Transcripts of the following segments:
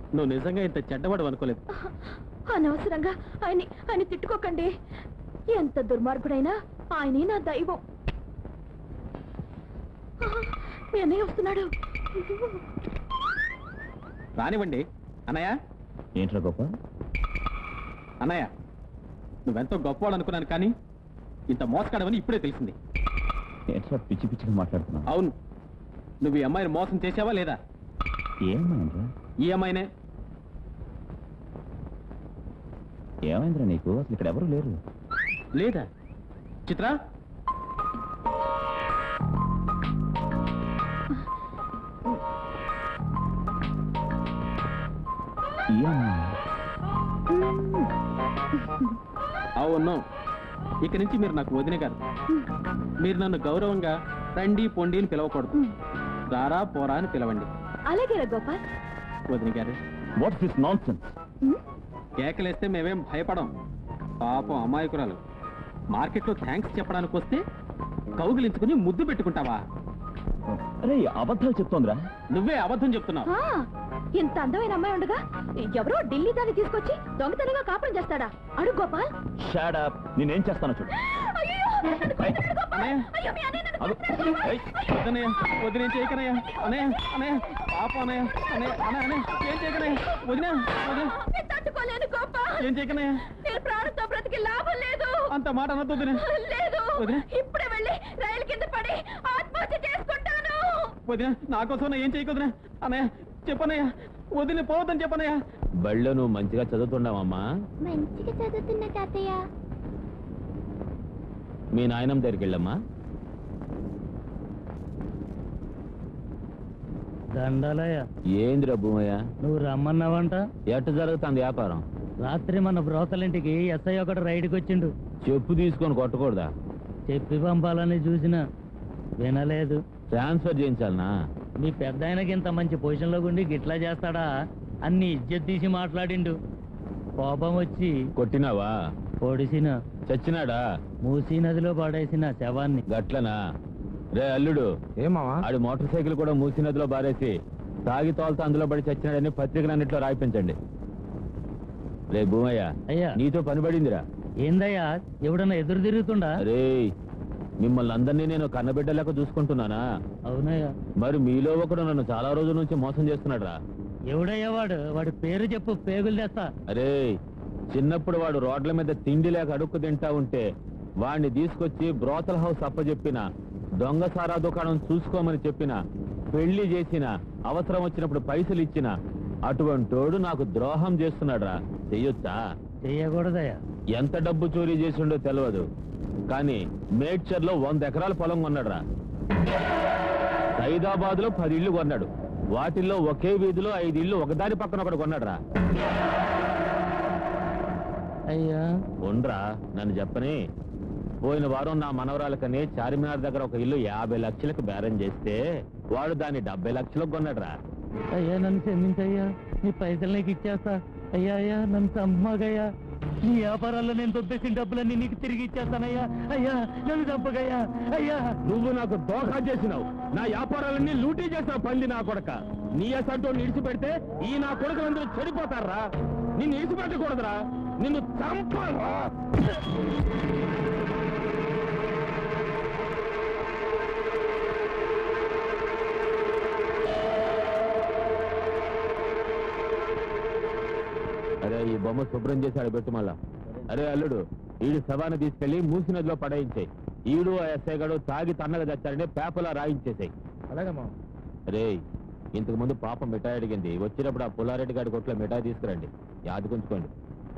నువ్వు నిజంగా ఇంత చెడ్డవాడు అనుకోలేదు అనవసరంగా ఆయన ఆయన తిట్టుకోకండి ఎంత దుర్మార్గుడైనా ఆయనే నా దైవం మీ అన్నయ్య వస్తున్నాడు రానివ్వండి అన్నయ్య ఏంట్రా గొప్ప అన్నయ్య నువ్వెంతో గొప్పవాడు అనుకున్నాను కానీ ఇంత మోసగాడవని ఇప్పుడే తెలిసింది ఏంట్రా పిచ్చి పిచ్చిగా మాట్లాడుతున్నావు అవును నువ్వు ఈ అమ్మాయిని మోసం చేసావా లేదా ఏమైందిరా ఈ అమ్మాయినే ఏమైందిరా నీకు అసలు ఇక్కడ ఎవరు లేరు లేదా చిత్ర ఈ అమ్మాయి అవును ఇక నుంచి మీరు నాకు వదిన కాదు మీరు నన్ను గౌరవంగా రండి పొండి అని పిలవకూడదు రారా పోరా అని పిలవండి అలాగే రా గోపాల్ వదిన గారు what's this nonsense um, కేకలేస్తే మేమేం భయపడం పాపం అమాయకురాలు మార్కెట్లో థ్యాంక్స్ చెప్పడానికి వస్తే కౌగిలించుకుని ముద్దు పెట్టుకుంటావా అరే అబద్ధాలు చెప్తోందిరా నువ్వే అబద్ధం చెప్తున్నావు ఆ, ఇంత అందమైన అమ్మాయి ఉండగా ఎవరో ఢిల్లీ దాన్ని తీసుకొచ్చి దొంగతనంగా కాపురం చేస్తాడా అడుగు గోపాల్ షాడ్ అప్ నేనేం చేస్తానో చూడు అయ్యో, నన్ను కొట్టాడు గోపాల్. అన్నయ్య. అయ్యో, మీ అన్నయ్య నన్ను అగు. కొట్టాడు గోపాల్. ఏయ్. వద్దనయ్య వదిన చేయకనయ్య అనయ్య అనయ్య పాప అనయ్య అనయ్య అన్నయ్య అనయ్య ఏం చేయకనయ్య వదిన వదిన నేను తట్టుకోలేను గోపాల్ ఏం చేయకనయ్య నేను ప్రాణంతో బ్రతికి లాభం లేదు అంత మాట అనొద్దు వదిన లేదు వదిన? ఇప్పుడే వెళ్ళి రైలు కింద పడి ఆత్మహత్య చేసుకుంటాను వదిన నా కోసం ఏం చేయకొదిన అన్నయ్య చెప్పనయ్య వదిన పోవద్దని చెప్పనయ్య బళ్ళో నువ్వు మంచిగా చదువుతున్నావమ్మా మంచిగా చదువుతున్నా తాతయ్య మీ నాయనం దగ్గరికి వెళ్ళమ్మా దండాలయ్య ఏందిరా భూమయ్య నువ్వు రమ్మన్నావంట ఎట్ట జరుగుతుంది వ్యాపారం రాత్రి మన బ్రోతలింటికి ఎస్ఐ ఒకటి రైడ్కి వచ్చిండు చెప్పు తీసుకొని కొట్టకూడదా చెప్పి పంపాలని చూసిన వినలేదు ట్రాన్స్ఫర్ చేయించాలనా మీ పెద్ద ఆయనకి ఇంత మంచి పొజిషన్లో ఉండి గిట్లా చేస్తాడా అన్ని ఇజ్జత్ తీసి మాట్లాడిండు కోపం వచ్చి కొట్టినావా పొడిసిన చచ్చినాడా మూసీ నదిలో పడేసిన శవాన్ని గట్లనా రే అల్లుడు ఏమావా ఆడి మోటార్ సైకిల్ కూడా మూసి నదిలో బారేసి తాగి తోలుతా అందులో పడి చచ్చినాడని పత్రికలన్నిట్లో రాయిపించండి రే భూమయ్య అయ్యా నీతో పని పడిందిరా ఏందయ్యా ఎవడన్నా ఎదురు తిరుగుతుండా అరే మిమ్మల్ని అందరినీ నేను కన్నబిడ్డలేక చూసుకుంటున్నానా అవునయ్యా మరి మీలో ఒకడు నన్ను చాలా రోజుల నుంచి మోసం చేస్తున్నాడు రా ఎవడయ్యా వాడు వాడి పేరు చెప్పు పేగులు తెస్తా అరే చిన్నప్పుడు వాడు రోడ్ల మీద తిండి లేక అడుక్కు తింటా ఉంటే వాడిని తీసుకొచ్చి బ్రోతల్ హౌస్ అప్పచెప్పిన దొంగ సారా దుకాణం చూసుకోమని చెప్పిన పెళ్లి చేసిన అవసరం వచ్చినప్పుడు పైసలు ఇచ్చిన అటువంటోడు నాకు ద్రోహం చేస్తున్నాడు రా చెయ్యొచ్చా చెయ్యకూడదయ్యా ఎంత డబ్బు చోరీ చేసిండో తెలియదు కానీ మేడ్చర్ లో వంద ఎకరాల పొలం కొన్నాడురా సైదాబాద్ లో పది ఇళ్లు కొన్నాడు వాటిల్లో ఒకే వీధిలో ఐదు ఇళ్లు ఒకదాని పక్కన ఒకటి కొన్నాడురా అయ్యా ఉండ్రా నన్ను చెప్పని పోయిన వారం నా మనవరాలకని చార్మినార్ దగ్గర ఒక ఇల్లు యాభై లక్షలకు బేరం చేస్తే వాడు దాన్ని డెబ్బై లక్షలకు కొన్నాడురా అయ్యా నన్ను క్షమించయ్యా నీ పైసలు నీకు ఇచ్చేస్తా అయ్యా అయ్యా నన్ను చంపమాగయ్యా నీ వ్యాపారాల్లో నేను దొబ్బేసిన డబ్బులన్నీ నీకు తిరిగి ఇచ్చేస్తానయ్యా అయ్యా నన్ను చంపగయ్యా అయ్యా నువ్వు నాకు దోఖా చేసినావు నా వ్యాపారాలన్నీ లూటీ చేసావు పంది నా కొడక నీ అసంటో నిడిచిపెడితే ఈ నా కొడుకులందరూ చెడిపోతారా నిన్ను నిడిచిపెట్టకూడదురా నిన్ను చంపాలరా అరే ఈ బొమ్మ శుభ్రం చేసి ఆడ పెట్టు మళ్ళా అరే అల్లుడు ఈడు శవాన్ని తీసుకెళ్లి మూసి నదిలో పడేయించాయి ఈడు ఆ ఎస్ఐ గడు తాగి తన్నగా తెచ్చారని పేపర్లో రాయించేసాయి అలాగమ్మా అరే ఇంతకు ముందు పాపం మిఠాయి అడిగింది వచ్చినప్పుడు ఆ పుల్లారెడ్డి గారి కొట్లో మిఠాయి తీసుకురండి యాదుకుంచుకోండి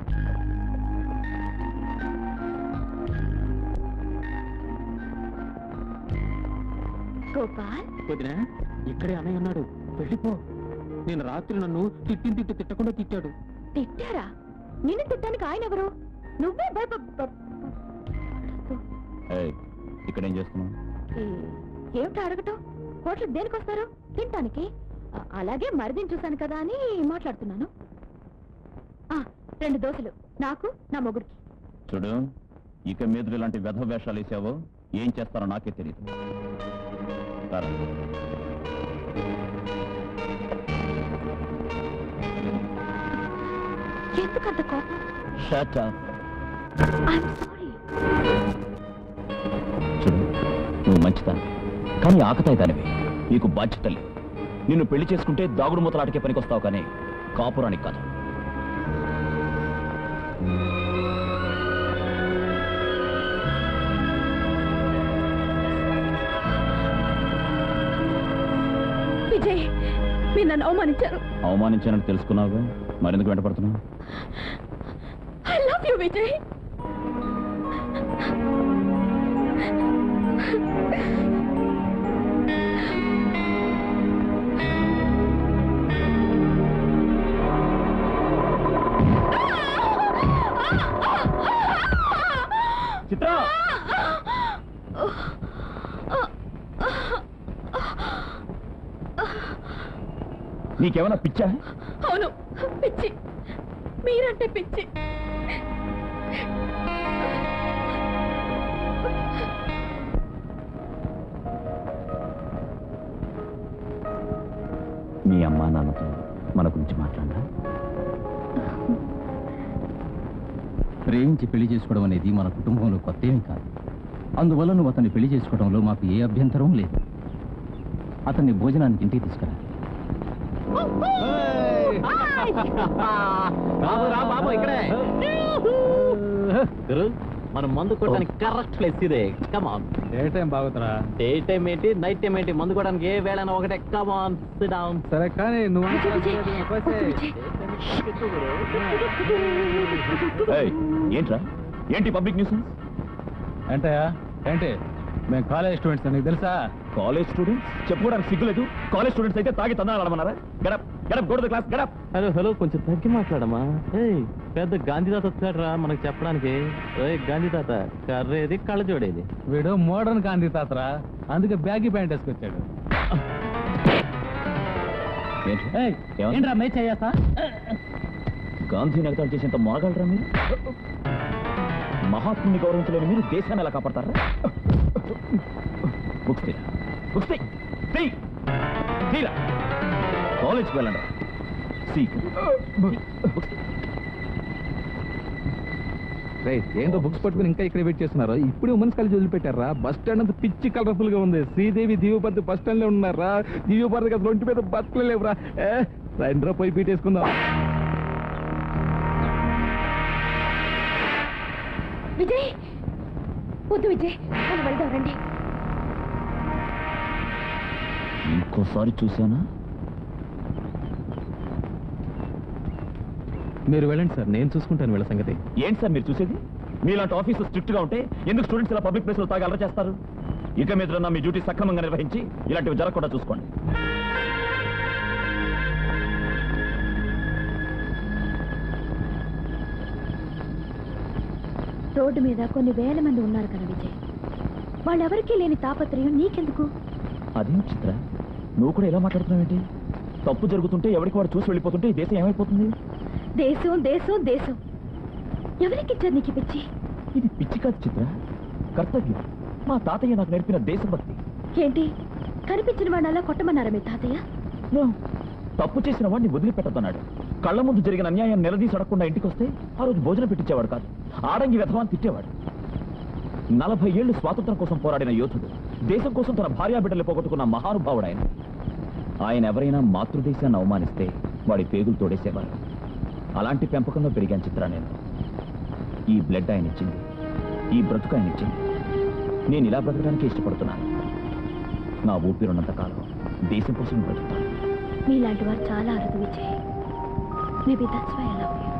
గోపాల్ వదిన ఇక్కడే అన్నయ్య ఉన్నాడు వెళ్ళిపో నేను రాత్రి నన్ను తిట్టిన తిట్టు తిట్టకుండా తిట్టాడు తిట్టారా నిన్ను తిట్టడానికి ఆయన ఎవరు నువ్వే భయప బ- ఏయ్, ఇక్కడ ఏం చేస్తున్నావు ఏ- ఏమిటి అడగటం హోటల్ దేనికి వస్తారు తినటానికి అ- అలాగే మరిదిని చూశాను కదా అని మాట్లాడుతున్నాను ఆ, రెండు దోశలు నాకు నా మొగుడికి చూడు ఇక మీద ఇలాంటి వ్యధ వేషాలు వేసావో ఏం చేస్తారో నాకే తెలియదు రా. ఎందుకంత కోపం Shut up. ఐఎమ్ సారీ చూడు నువ్వు మంచిదాన్ని కానీ ఆకతాయి దానివి నీకు బాధ్యత లేదు నిన్ను పెళ్లి చేసుకుంటే దాగుడు మూతలాటకే పనికొస్తావు కానీ కాపురానికి కాదు విజయ్ మీరు నన్ను అవమానించారు అవమానించానని తెలుసుకున్నావుగా మరెందుకు వెంటపడుతున్నావు I love you Vijay Chitra నీకేమైనా పిచ్చా అవును పిచ్చి మీరంటే పిచ్చి మీ అమ్మా నాన్నతో మన గురించి మాట్లాడా ప్రేమించి పెళ్లి చేసుకోవడం అనేది మన కుటుంబంలో కొత్త ఏమీ కాదు అందువల్ల నువ్వు అతన్ని పెళ్లి చేసుకోవడంలో మాకు ఏ అభ్యంతరం లేదు అతన్ని భోజనానికి ఇంటికి తీసుకురా బాబు రా బాబు ఇక్కడే గురు మనం మందు కొట్టడానికి కరెక్ట్ ప్లేస్ ఇదే కమాన్ ఏ టైం బాగుతురా డే టైం ఏంటి నైట్ టైం ఏంటి మందు కొట్టడానికి ఏ వేళన ఒకటే కమాన్ సిట్ డౌన్ సరే కానీ నువ్వు విజయ్ విజయ్ వద్దు విజయ్ ఏంట్రా ఏంటి పబ్లిక్ న్యూస్ ఏంటయ్యా ఏంటి మేము కాలేజ్ స్టూడెంట్స్ నీకు తెలుసా కాలేజ్ స్టూడెంట్స్ చెప్పుకోవడానికి సిగ్గులేదు కాలేజ్ స్టూడెంట్స్ అయితే తాగి తందాలు ఆడమన్నారా గడప్ గడప్ గోడ క్లాస్ గడప్ హలో హలో కొంచెం తగ్గి మాట్లాడమా ఏయ్ పెద్ద గాంధీ తాత వచ్చాడు రా మనకు చెప్పడానికి ఏయ్ గాంధీ తాత కర్రేది కళ్ళ జోడేది వీడు మోడర్న్ గాంధీ తాతరా అందుకే బ్యాగీ ప్యాంట్ వేసుకొచ్చాడు ఏయ్, ఏమన్నా? ఏంట్రా మే చేయాసా గాంధీ నగతాలు చేసేంత మొనగలరా మీరు మహాత్ముని గౌరవించలేని మీరు దేశాన్ని ఎలా కాపాడతారా బుక్స్ తీరా బుక్స్ తీ. తీ. తీరా కాలేజ్కి వెళ్ళండి సీక్ బుక్స్ తీ. ఏంటో బుక్స్ పట్టుకుని ఇంకా ఇక్కడ వెయిట్ చేస్తున్నారు ఇప్పుడు ఉమెన్స్ కాలేజ్ వదిలిపెట్టారా బస్ స్టాండ్ అంతా పిచ్చి కలర్ఫుల్ గా ఉంది శ్రీదేవి దీవపతి బస్ స్టాండ్ లో ఉన్నారా దీవపతి కదా ఒంటి మీద బస్సులు లేవురా ఏ, రండిరా పోయి పీటేసుకుందాం విజయ్ వద్దు విజయ్ మనం వెళ్దాం రండి ఇంకోసారి చూసానా మీరు వెళ్ళండి సార్ నేను చూసుకుంటాను వీళ్ళ సంగతి ఏంటి సార్ మీరు చూసేది మీలాంటి ఆఫీసర్ స్ట్రిక్ట్ గా ఉంటే ఎందుకు స్టూడెంట్స్ ఇలా పబ్లిక్ ప్లేస్ లో తాగి అలర చేస్తారు ఇక మీద మీ డ్యూటీ సక్రమంగా నిర్వహించి ఇలాంటివి జరగకుండా చూసుకోండి రోడ్డు మీద కొన్ని వేల మంది ఉన్నారు కదా విజయ్ వాళ్ళెవరికీ లేని తాపత్రయం నీకెందుకు అదేం చిత్ర నువ్వు కూడా ఎలా మాట్లాడుతున్నావేంటి తప్పు జరుగుతుంటే ఎవరికి వాడు చూసి వెళ్ళిపోతుంటే ఈ దేశం ఏమైపోతుంది దేశం దేశం దేశం ఎవరికిచ్చారు నీకు ఈ పిచ్చి ఇది పిచ్చి కాదు చిత్ర కర్తవ్యం మా తాతయ్య నాకు నేర్పిన దేశభక్తి ఏంటి కనిపించిన వాడిని అలా కొట్టమన్నారా మీ తాతయ్య No. తప్పు చేసిన వాడిని వదిలిపెట్టద్దన్నాడు కళ్ళ ముందు జరిగిన అన్యాయం నిలదీసి అడగకుండా ఇంటికి వస్తే ఆ రోజు భోజనం పెట్టించేవాడు కాదు ఆడంగి వ్యధవాన్ని తిట్టేవాడు నలభై ఏళ్లు స్వాతంత్రం కోసం పోరాడిన యోధుడు దేశం కోసం తన భార్యా బిడ్డలు పోగొట్టుకున్న మహానుభావుడు ఆయన ఆయన ఎవరైనా మాతృదేశాన్ని అవమానిస్తే వాడి పేగులు తోడేసేవారు అలాంటి పెంపకంలో పెరిగాను చిత్ర నేను ఈ బ్లడ్ ఆయన ఇచ్చింది ఈ బ్రతుకు ఆయన ఇచ్చింది నేను ఇలా బ్రతకడానికి ఇష్టపడుతున్నాను నా ఊపిరున్నంత కాలం దేశం కోసం బ్రతుకుతాను మీలాంటి వారు చాలా అరుదు Vijay maybe that's why I love you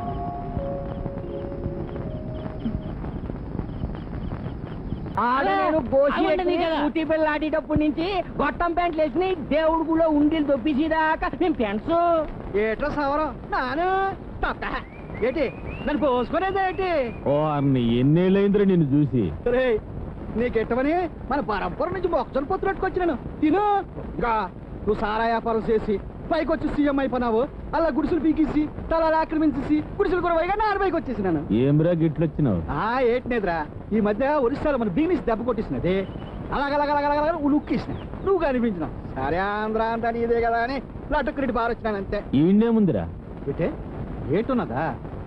నేను గోసి ఊటీ పిల్ల ఆడేటప్పటి నుంచి గొట్టం ప్యాంట్లు వేసి దేవుడు కూడా ఉండి దొబ్బిసిదాకా మేము ఫ్రెండ్స్ ఏట్రా సవరం నాను తొక్క ఏంటి నన్ను పోసుకునేది ఏంటి ఓ అన్ని ఎన్నేళ్ళైందిరా నిన్ను చూసి రే నీకెట్టమని మన పరంపర నుంచి మొక్కజొన్న పొత్తు పెట్టుకొచ్చినాను తిను ఇంకా నువ్వు సారా వ్యాపారం చేసి పైకి వచ్చి సీఎం అయిపోయినావు అలా గుడిసెలు పీకేసి తలాలు ఆక్రమించేసి గుడిసెలు కూడా పోయిగా నాన్న పైకి వచ్చేసినాను ఏమిరా గిట్లొచ్చినావు ఆ ఏట్నేదిరా ఈ మధ్య ఒరిస్సాలో మన బిజినెస్ దెబ్బ కొట్టేసినది అలాగలగలగలగల ఉలుక్కేసిన నువ్వు కనిపించినావు సరే ఆంధ్ర అంతా నీదే కదా అని లటుక్కురెడ్డి బాగా వచ్చినాను అంతే ఈయనే ముందురా ఏంటే ఏటున్నదా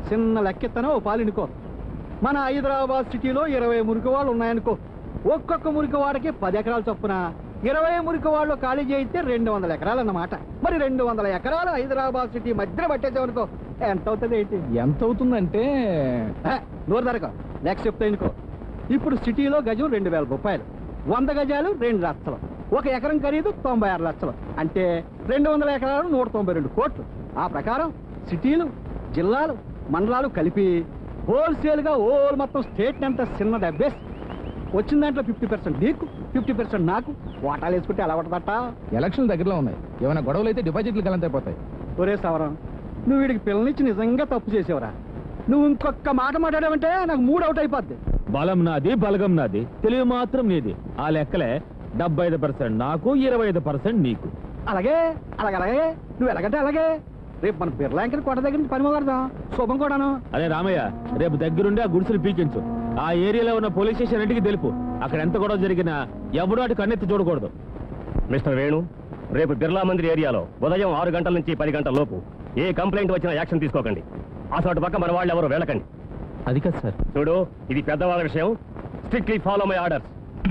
చిన్న లెక్కెత్తన ఓ పాలినుకో మన హైదరాబాద్ సిటీలో ఇరవై మురికి వాళ్ళు ఉన్నాయనుకో ఒక్కొక్క మురికి వాడికి పది ఎకరాలు చొప్పున ఇరవై మురికి వాళ్ళు ఖాళీ చేయితే రెండు వందల ఎకరాలు అన్నమాట మరి రెండు వందల ఎకరాలు హైదరాబాద్ సిటీ మధ్యన పట్టేసామనుకో ఎంత అవుతుంది ఏంటి ఎంత అవుతుందంటే ఏ, నోరు దరక నెక్స్ట్ చెప్తా అనుకో ఇప్పుడు సిటీలో గజం రెండు వేల రూపాయలు వంద గజాలు రెండు లక్షలు ఒక ఎకరం ఖరీదు తొంభై ఆరు లక్షలు అంటే రెండు వందల ఎకరాలు నూట తొంభై రెండు కోట్లు ఆ ప్రకారం సిటీలు జిల్లాలు మండలాలు కలిపి హోల్సేల్గా ఓల్ మొత్తం స్టేట్ అంతా చిన్న డబ్బేస్ వచ్చిన దాంట్లో ఫిఫ్టీ పర్సెంట్ నీకు ఫిఫ్టీ పర్సెంట్ నాకు వాటాలు వేసుకుంటే ఎలా పడదట ఎలక్షన్ దగ్గరలో ఉన్నాయి ఏమైనా గొడవలు అయితే డిపాజిట్లు గలంతైపోతాయి ఒరే సవరం నువ్వు వీడికి పిల్లనిచ్చి నిజంగా తప్పు చేసేవరా నువ్వు ఇంకొక మాట మాట్లాడావంటే నాకు మూడు అవుట్ అయిపోద్ది బలం నాది బలగం నాది తెలివి మాత్రం నీది ఆ లెక్కలే డెబ్బై ఐదు పర్సెంట్ నాకు ఇరవై ఐదు పర్సెంట్ నీకు అలాగే అలాగే అలాగే నువ్వు ఎలాగంటే అలాగే రేపు మన బిర్లాంకర్ కోట దగ్గర నుంచి పని మొదలెడదాం శుభం కూడాను అదే రామయ్య రేపు దగ్గరుండి ఆ గుడిసెలు పీకించు ఆ ఏరియాలో ఉన్న పోలీస్ స్టేషన్ ఇంటికి తెలుపు అక్కడ ఎంత గొడవ జరిగినా ఎవడు అటు కన్నెత్తి చూడకూడదు మిస్టర్ వేణు రేపు బిర్లా మందిర్ ఏరియాలో ఉదయం ఆరు గంటల నుంచి పది గంటల లోపు ఏ కంప్లైంట్ వచ్చినా యాక్షన్ తీసుకోకండి అసలు పక్క మన వాళ్ళు ఎవరు వెళ్ళకండి అది కాదు సార్ చూడు ఇది పెద్దవాళ్ళ విషయం స్ట్రిక్ట్లీ ఫాలో మై ఆర్డర్స్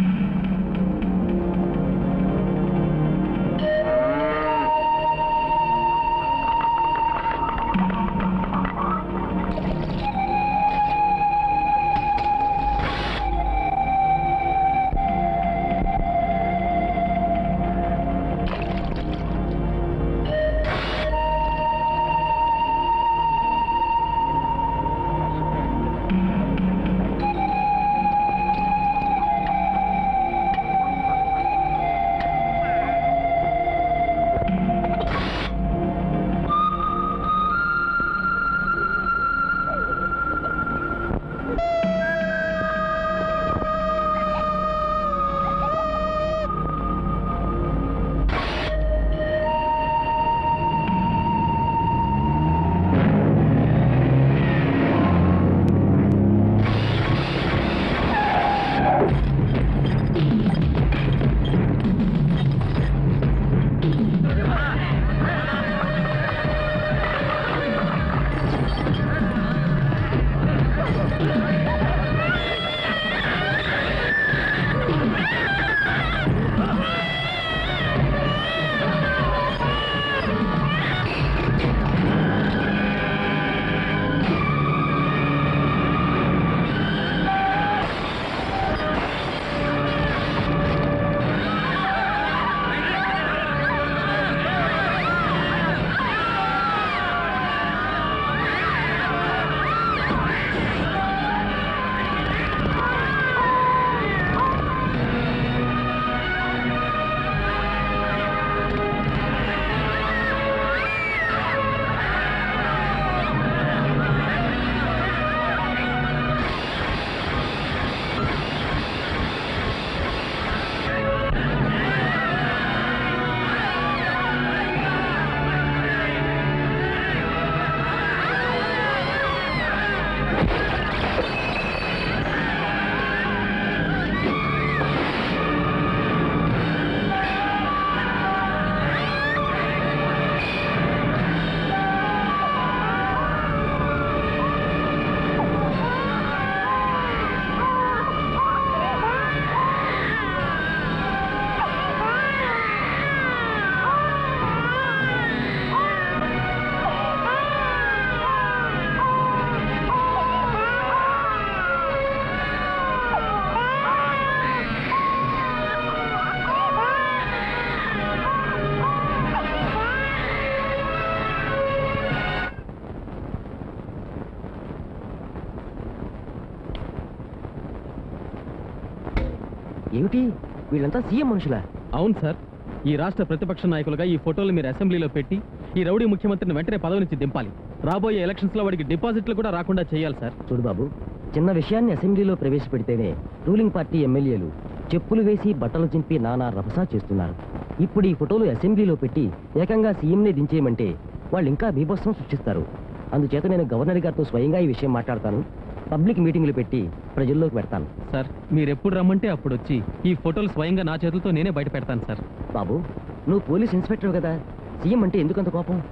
ఏమిటి వీళ్ళంతా సీఎం మనుషులా అవును సార్ ఈ రాష్ట్ర ప్రతిపక్ష నాయకులుగా ఈ ఫోటోలు మీరు అసెంబ్లీలో పెట్టి ఈ రౌడీ ముఖ్యమంత్రిని వెంటనే పదవి నుంచి దింపాలి రాబోయే ఎలక్షన్స్ లో వాడికి డిపాజిట్లు కూడా రాకుండా చేయాలి సార్ చూడు బాబు చిన్న విషయాన్ని అసెంబ్లీలో ప్రవేశపెడితేనే రూలింగ్ పార్టీ ఎమ్మెల్యేలు చెప్పులు వేసి బట్టలు చింపి నానా రభసా చేస్తున్నారు ఇప్పుడు ఈ ఫోటోలు అసెంబ్లీలో పెట్టి ఏకంగా సీఎంనే దించేయమంటే వాళ్ళు ఇంకా బీభత్సం సృష్టిస్తారు అందుచేత నేను గవర్నర్ గారితో స్వయంగా ఈ విషయం మాట్లాడతాను పబ్లిక్ మీటింగ్లు పెట్టి ప్రజల్లోకి పెడతాను సార్ మీరు ఎప్పుడు రమ్మంటే అప్పుడు వచ్చి ఈ ఫోటోలు స్వయంగా నా చేతులతో నేనే బయట పెడతాను సార్ బాబు నువ్వు పోలీస్ ఇన్స్పెక్టర్ కదా సీఎం అంటే ఎందుకంత కోపం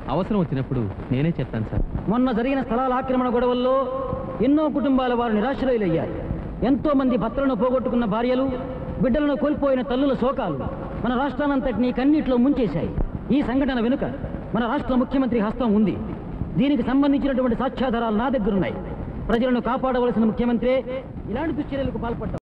అవసరం వచ్చినప్పుడు నేనే చెప్తాను సార్ మొన్న జరిగిన స్థలాల ఆక్రమణ గొడవల్లో ఎన్నో కుటుంబాల వారు నిరాశ్రయులయ్యారు ఎంతో మంది భర్తలను పోగొట్టుకున్న భార్యలు బిడ్డలను కోల్పోయిన తల్లుల శోకాలు మన రాష్ట్రానంతటినీ కన్నీటిలో ముంచేశాయి ఈ సంఘటన వెనుక మన రాష్ట్ర ముఖ్యమంత్రి హస్తం ఉంది దీనికి సంబంధించినటువంటి సాక్ష్యాధారాలు నా దగ్గరున్నాయి ప్రజలను కాపాడవలసిన ముఖ్యమంత్రి ఇలాంటి దుశ్చర్యలకు పాల్పడ్డారు